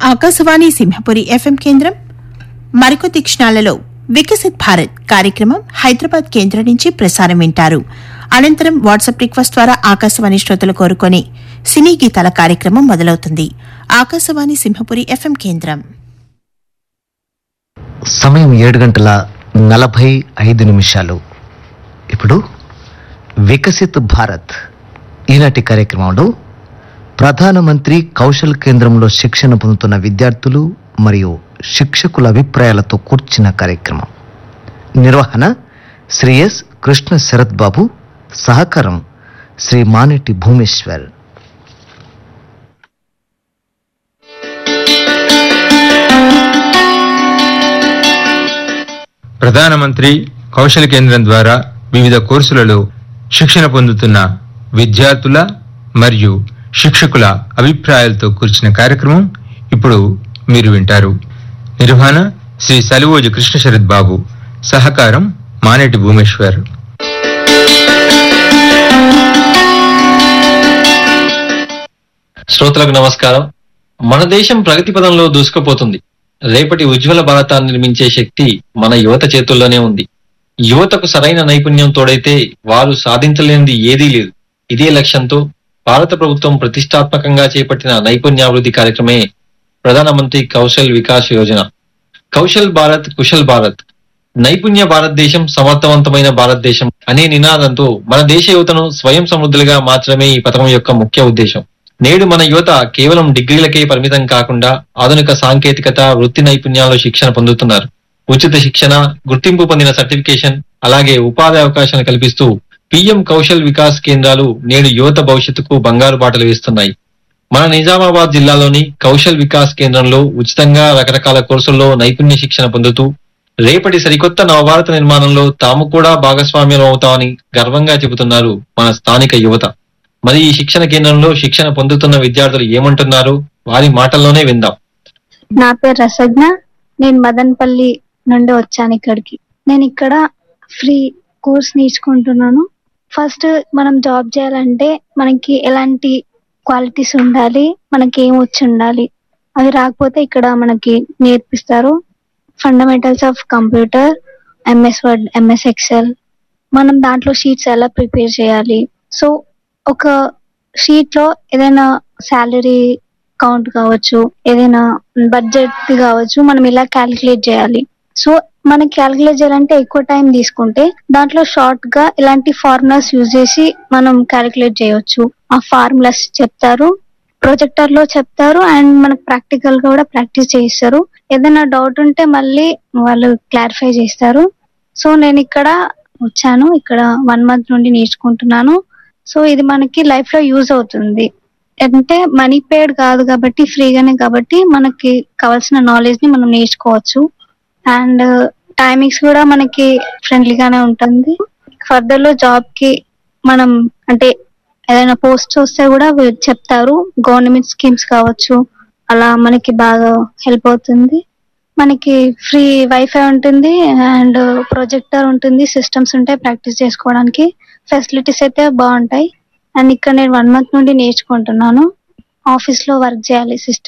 Akashvani Simhapuri FM కేంద్రం మరికొద్ది క్షణాలలో వికసిత్ భారత్ కార్యక్రమం హైదరాబాద్ కేంద్రం నుంచి ప్రసారం వింటారు అనంతరం వాట్సాప్ రిక్వెస్ట్ ద్వారా ఆకాశవాణి శ్రోతలు కోరుకొని సినీ గీతాల కార్యక్రమం మొదలవుతుంది ఆకాశవాణి సింహపురి ఎఫ్ఎం కేంద్రం సమయం ఏడు గంటల నలభై ఐదు నిమిషాలు ఇప్పుడు వికసిత్ భారత్ ఈనాటి కార్యక్రమంలో ప్రధానమంత్రి కౌశల్ కేంద్రంలో శిక్షణ పొందుతున్న విద్యార్థులు మరియు శిక్షకుల అభిప్రాయాలతో కూర్చిన కార్యక్రమం నిర్వహణ శ్రీ ఎస్ కృష్ణ శరత్ బాబు సహకారం శ్రీ మానెట్టి భూమేశ్వర్ ప్రధానమంత్రి కౌశల కేంద్రం ద్వారా వివిధ కోర్సులలో శిక్షణ పొందుతున్న విద్యార్థుల మరియు శిక్షకుల అభిప్రాయాలతో కూర్చిన కార్యక్రమం ఇప్పుడు మీరు వింటారు నిర్వహణ శ్రీ సలివోజు కృష్ణ శరత్ బాబు సహకారం మానేటి భూమేశ్వర్ శ్రోతలకు నమస్కారం మన దేశం ప్రగతి పదంలో దూసుకుపోతుంది రేపటి ఉజ్వల భారతాన్ని నిర్మించే శక్తి మన యువత చేతుల్లోనే ఉంది యువతకు సరైన నైపుణ్యం తోడైతే వారు సాధించలేనిది ఏదీ లేదు ఇదే లక్ష్యంతో భారత ప్రభుత్వం ప్రతిష్టాత్మకంగా చేపట్టిన నైపుణ్యాభివృద్ధి కార్యక్రమే ప్రధానమంత్రి కౌశల్ వికాస్ యోజన కౌశల్ భారత్ కుశల్ భారత్ నైపుణ్య భారతదేశం సమర్థవంతమైన భారతదేశం అనే నినాదంతో మన దేశ యువతను స్వయం సమృద్ధులుగా మార్చడమే ఈ పథకం యొక్క ముఖ్య ఉద్దేశం నేడు మన యువత కేవలం డిగ్రీలకే పరిమితం కాకుండా ఆధునిక సాంకేతికత వృత్తి నైపుణ్యాల్లో శిక్షణ పొందుతున్నారు ఉచిత శిక్షణ గుర్తింపు పొందిన సర్టిఫికేషన్ అలాగే ఉపాధి అవకాశాలు కల్పిస్తూ పిఎం కౌశల్ వికాస్ కేంద్రాలు నేడు యువత భవిష్యత్తుకు బంగారు బాటలు వేస్తున్నాయి మన నిజామాబాద్ జిల్లాలోని కౌశల్ వికాస్ కేంద్రంలో ఉచితంగా రకరకాల కోర్సుల్లో నైపుణ్య శిక్షణ పొందుతూ రేపటి సరికొత్త నవభారత నిర్మాణంలో తాము కూడా భాగస్వామ్యం అవుతామని గర్వంగా చెబుతున్నారు మన స్థానిక యువత మరి ఈ శిక్షణ కేంద్రంలో శిక్షణ పొందుతున్న విద్యార్థులు ఏమంటున్నారు వారి మాటల్లోనే విందాం నా పేరు రసజ్ఞ నేను మదన్పల్లి నుండి వచ్చాను ఇక్కడికి నేను ఇక్కడ ఫ్రీ కోర్స్ నేర్చుకుంటున్నాను ఫస్ట్ మనం జాబ్ చేయాలంటే మనకి ఎలాంటి క్వాలిటీస్ ఉండాలి మనకి ఏం వచ్చి ఉండాలి అవి రాకపోతే ఇక్కడ మనకి నేర్పిస్తారు fundamentals of computer MS Word MS Excel మనం దాంట్లో షీట్స్ ఎలా ప్రిపేర్ చేయాలి సో ఒక షీట్ లో ఏదైనా శాలరీ కౌంట్ కావచ్చు ఏదైనా బడ్జెట్ కావచ్చు మనం ఇలా క్యాలిక్యులేట్ చేయాలి సో మనం క్యాలిక్యులేట్ చేయాలంటే ఎక్కువ టైం తీసుకుంటే దాంట్లో షార్ట్ గా ఇలాంటి ఫార్ములాస్ యూజ్ చేసి మనం క్యాలిక్యులేట్ చేయొచ్చు ఆ ఫార్ములాస్ చెప్తారు ప్రొజెక్టర్ లో చెప్తారు అండ్ మనకు ప్రాక్టికల్ గా కూడా ప్రాక్టీస్ చేయిస్తారు ఏదైనా డౌట్ ఉంటే మళ్ళీ వాళ్ళు క్లారిఫై చేస్తారు సో నేను ఇక్కడ వచ్చాను ఇక్కడ వన్ మంత్ నుండి నేర్చుకుంటున్నాను సో ఇది మనకి లైఫ్ లో యూజ్ అవుతుంది అంటే మనీ పేడ్ కాదు కాబట్టి ఫ్రీగానే కాబట్టి మనకి కావాల్సిన నాలెడ్జ్ ని మనం నేర్చుకోవచ్చు అండ్ టైమింగ్స్ కూడా మనకి ఫ్రెండ్లీగానే ఉంటుంది ఫర్దర్ లో జాబ్ కి మనం అంటే ఏదైనా పోస్ట్ వస్తే కూడా వీళ్ళు చెప్తారు గవర్నమెంట్ స్కీమ్స్ కావచ్చు అలా మనకి బాగా హెల్ప్ అవుతుంది మనకి ఫ్రీ వైఫై ఉంటుంది అండ్ ప్రొజెక్టర్ ఉంటుంది సిస్టమ్స్ ఉంటాయి ప్రాక్టీస్ చేసుకోవడానికి ఫెసిలిటీస్ అయితే బాగుంటాయి అండ్ ఇక్కడ నేను వన్ మంత్ నుండి నేర్చుకుంటున్నాను ఆఫీస్ లో వర్క్ చేయాలి సిస్టమ్